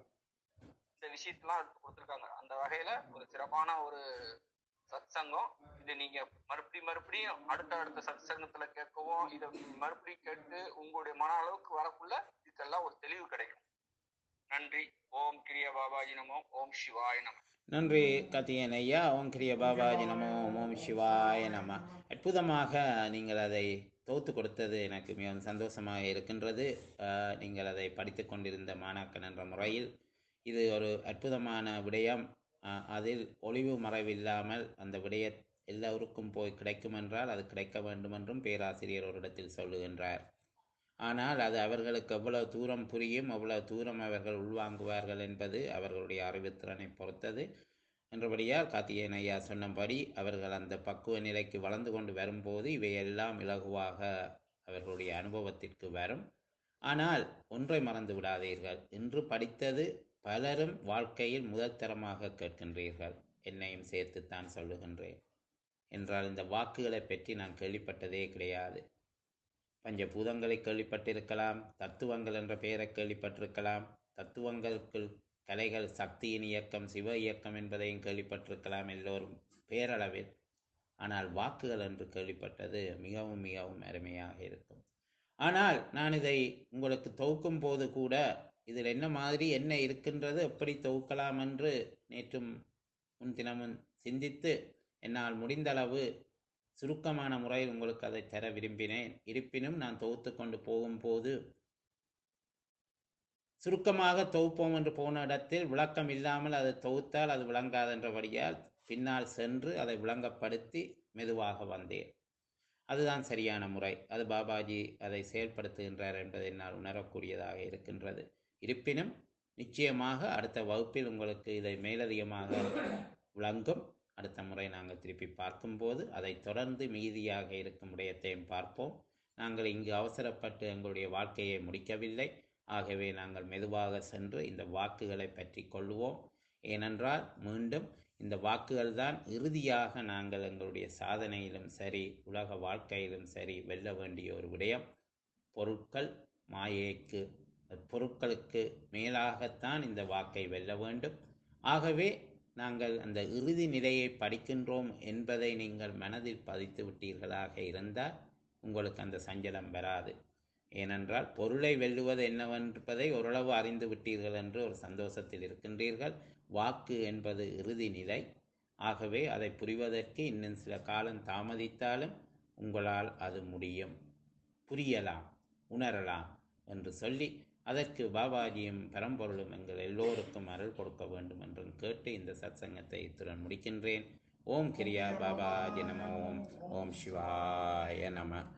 D: இந்த விஷயத்தெல்லாம் எடுத்து கொடுத்துருக்காங்க அந்த வகையில ஒரு சிறப்பான ஒரு சத்சங்கம் இது நீங்க மறுபடி மறுபடியும் அடுத்த அடுத்த சத்சங்கத்துல கேட்கவும் இதை மறுபடியும் கேட்டு உங்களுடைய மன அளவுக்கு வரக்குள்ள இதுக்கெல்லாம் ஒரு தெளிவு கிடைக்கும் நன்றி ஓம் கிரிய பாபாஜி நமோ ஓம் சிவாய நம
A: நன்றி கார்த்திகேயன் ஐயா ஓம் கிரிய பாபாஜி நமோ ஓம் ஓம் சிவாய நம அற்புதமாக நீங்கள் அதை தொகுத்து கொடுத்தது எனக்கு மிகவும் சந்தோஷமாக இருக்கின்றது ஆஹ், நீங்கள் அதை படித்து கொண்டிருந்த மாணாக்கன் என்ற முறையில் இது ஒரு அற்புதமான விடயம் ஆஹ், அதில் ஒளிவு மறைவில்லாமல் அந்த விடய எல்லோருக்கும் போய் கிடைக்கும் என்றால் அது கிடைக்க வேண்டும் என்றும் பேராசிரியர் ஒரு இடத்தில் சொல்லுகின்றார் ஆனால் அது அவர்களுக்கு எவ்வளவு தூரம் புரியும் எவ்வளவு தூரம் அவர்கள் உள்வாங்குவார்கள் என்பது அவர்களுடைய அறிவுத்திறனை பொறுத்தது என்றபடியால் கார்த்திகேயன் ஐயா சொன்னபடி அவர்கள் அந்த பக்குவ நிலைக்கு வளர்ந்து கொண்டு வரும்போது இவையெல்லாம் இலகுவாக அவர்களுடைய அனுபவத்திற்கு வரும் ஆனால் ஒன்றை மறந்து விடாதீர்கள் இன்று படித்தது பலரும் வாழ்க்கையில் முதல் தரமாக கேட்கின்றீர்கள் என்னையும் சேர்த்துத்தான் சொல்லுகின்றேன் என்றால் இந்த வாக்குகளை பற்றி நான் கேள்விப்பட்டதே கிடையாது பஞ்சபூதங்களை கேள்விப்பட்டிருக்கலாம் தத்துவங்கள் என்ற பெயரை கேள்விப்பட்டிருக்கலாம் தத்துவங்களுக்குள் கலைகள் சக்தியின் இயக்கம் சிவ இயக்கம் என்பதையும் கேள்விப்பட்டிருக்கலாம் எல்லோரும் பேரளவில் ஆனால் வாக்குகள் என்று கேள்விப்பட்டது மிகவும் மிகவும் அருமையாக இருக்கும் ஆனால் நான் இதை உங்களுக்கு தொகுக்கும் போது கூட இதில் என்ன மாதிரி என்ன இருக்கின்றது எப்படி தொகுக்கலாம் என்று நேற்றும் முன்தினமும் சிந்தித்து என்னால் முடிந்தளவு சுருக்கமான முறையில் உங்களுக்கு அதை தர விரும்பினேன் இருப்பினும் நான் தொகுத்து கொண்டு போகும்போது சுருக்கமாக தொகுப்போம் என்று போன இடத்தில் விளக்கம் இல்லாமல் அதை தொகுத்தால் அது விளங்காதென்றபடியால் பின்னால் சென்று அதை விளங்கப்படுத்தி மெதுவாக வந்தேன் அதுதான் சரியான முறை அது பாபாஜி அதை செயல்படுத்துகின்றார் என்பதை என்னால் உணரக்கூடியதாக இருக்கின்றது இருப்பினும் நிச்சயமாக அடுத்த வகுப்பில் உங்களுக்கு இதை மேலதிகமாக விளங்கும் அடுத்த முறை நாங்கள் திருப்பி பார்க்கும்போது அதை தொடர்ந்து மீதியாக இருக்கும் விடயத்தையும் பார்ப்போம் நாங்கள் இங்கு அவசரப்பட்டு எங்களுடைய வாழ்க்கையை முடிக்கவில்லை ஆகவே நாங்கள் மெதுவாக சென்று இந்த வாக்குகளை பற்றி கொள்வோம் ஏனென்றால் மீண்டும் இந்த வாக்குகள் தான் இறுதியாக நாங்கள் எங்களுடைய சாதனையிலும் சரி உலக வாழ்க்கையிலும் சரி வெல்ல வேண்டிய ஒரு விடயம் பொருட்கள் மாயைக்கு பொருட்களுக்கு மேலாகத்தான் இந்த வாக்கை வெல்ல வேண்டும் ஆகவே நாங்கள் அந்த இறுதி நிலையை படிக்கின்றோம் என்பதை நீங்கள் மனதில் பதித்து விட்டீர்களாக இருந்தால் உங்களுக்கு அந்த சஞ்சலம் வராது ஏனென்றால் பொருளை வெல்லுவது என்னவென்பதை ஓரளவு அறிந்து விட்டீர்கள் என்று ஒரு சந்தோஷத்தில் இருக்கின்றீர்கள் வாக்கு என்பது இறுதி நிலை ஆகவே அதை புரிவதற்கு இன்னும் சில காலம் தாமதித்தாலும் உங்களால் அது முடியும் புரியலாம் உணரலாம் என்று சொல்லி அதற்கு பாபாஜியும் பரம்பொருளும் எங்கள் எல்லோருக்கும் அருள் கொடுக்க வேண்டும் என்றும் கேட்டு இந்த சத்சங்கத்தை இத்துடன் முடிக்கின்றேன் ஓம் கிரியா பாபாஜி நம ஓம் ஓம் சிவாய நம